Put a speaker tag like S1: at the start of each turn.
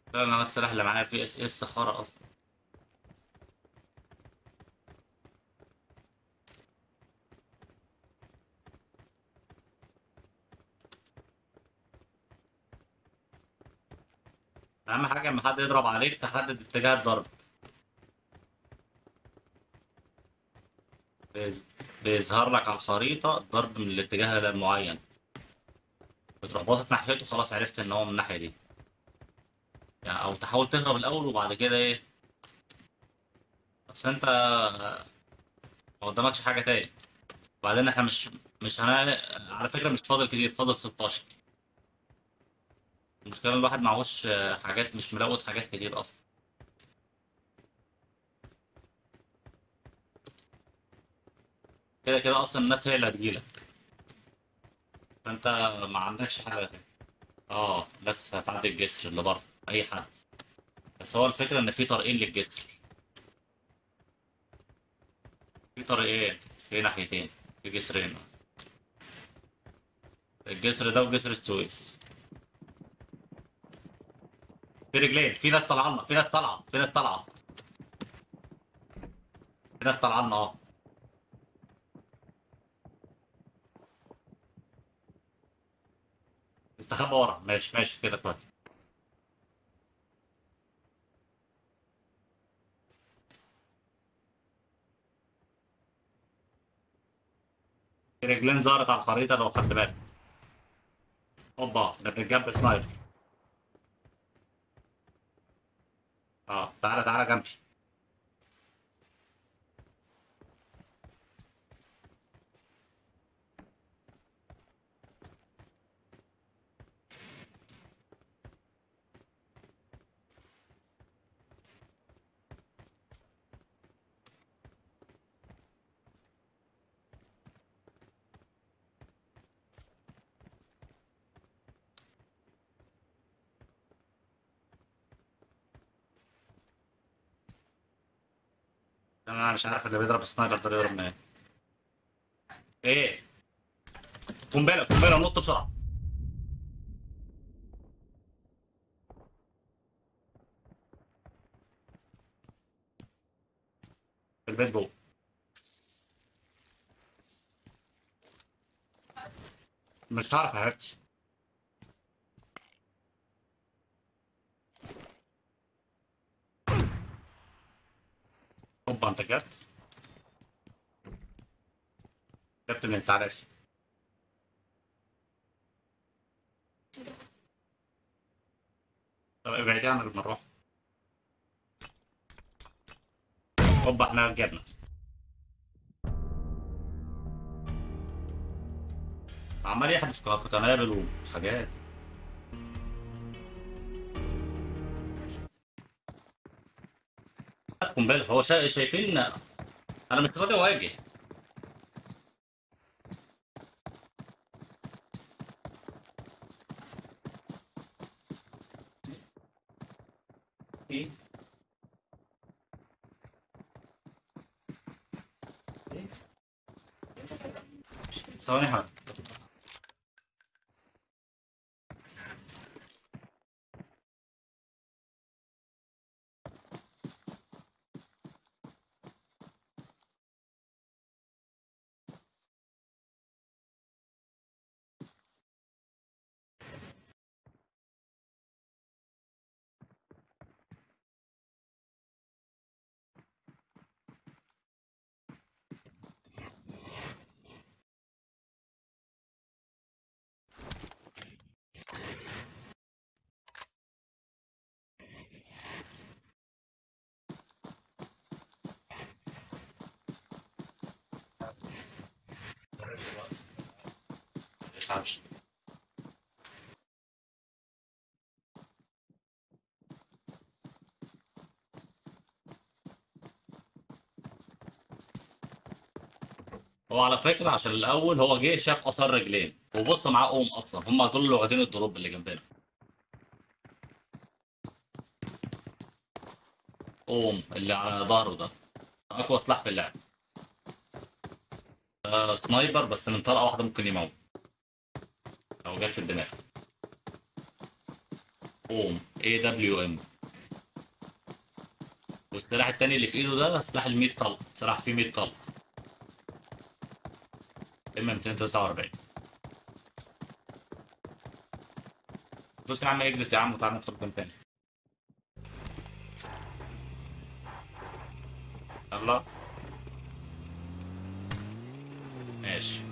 S1: لا انا السلاح اللي معايا في اس اس خرا اصلا اهم حاجه لما حد يضرب عليك تحدد اتجاه الضرب بيز- بيظهر لك على الخريطه الضرب من الاتجاه المعين بتروح باصص ناحيته خلاص عرفت ان هو من الناحيه دي يعني او تحاول تهرب الاول وبعد كده ايه بس انت ما قدامكش حاجه تاني وبعدين احنا مش مش هنا على فكره مش فاضل كتير فاضل 16 المشكله إن الواحد معهوش آه، حاجات مش ملوت حاجات كتير اصلا كده كده اصلا الناس هي اللي هتجيلك فانت ما عندكش حاجه تاني اه بس هتعدي الجسر اللي بره اي حد بس هو الفكره ان في طريقين للجسر في طريقين في ناحيتين في جسرين الجسر ده وجسر السويس في رجلين في ناس طالعه لنا في ناس طالعه في ناس طالعه في ناس طالعه لنا اه استخبى ورا ماشي ماشي كده كويس في رجلين ظهرت على الخريطه لو خدت بالك اوبا ده بنتجاب سنايبر اه تعالى تعالى جنبي انا مش عارف اللي بيضرب السنايبر ده بيضرب منين ايه قنبله قنبله نط بسرعه في البيت جوه مش هعرف يا حبيبتي اوبا انت جت جبت منين تعالى طب ابعدي عن المروحه اوبا احنا جبنا عمال يحدف في قنابل وحاجات قنبله هو شا... شايفين انا مش راضي اواجه ايه ثواني يا حبيبي مش هو على فكرة عشان الأول هو جه شاف آثار رجلين وبص معاه أم أصلا هم دول اللي واخدين الدروب اللي جنبنا أم اللي على ظهره ده أقوى سلاح في اللعب ده سنايبر بس من طلقة واحدة ممكن يموت لو جت في الدماغ اوم اي دبليو ام والسلاح التاني اللي في ايده ده سلاح ال 100 طلق سلاح فيه 100 طلق ام 249 دوس يا عم اكزت يا عم وتعالى ندخل مكان تاني يلا ماشي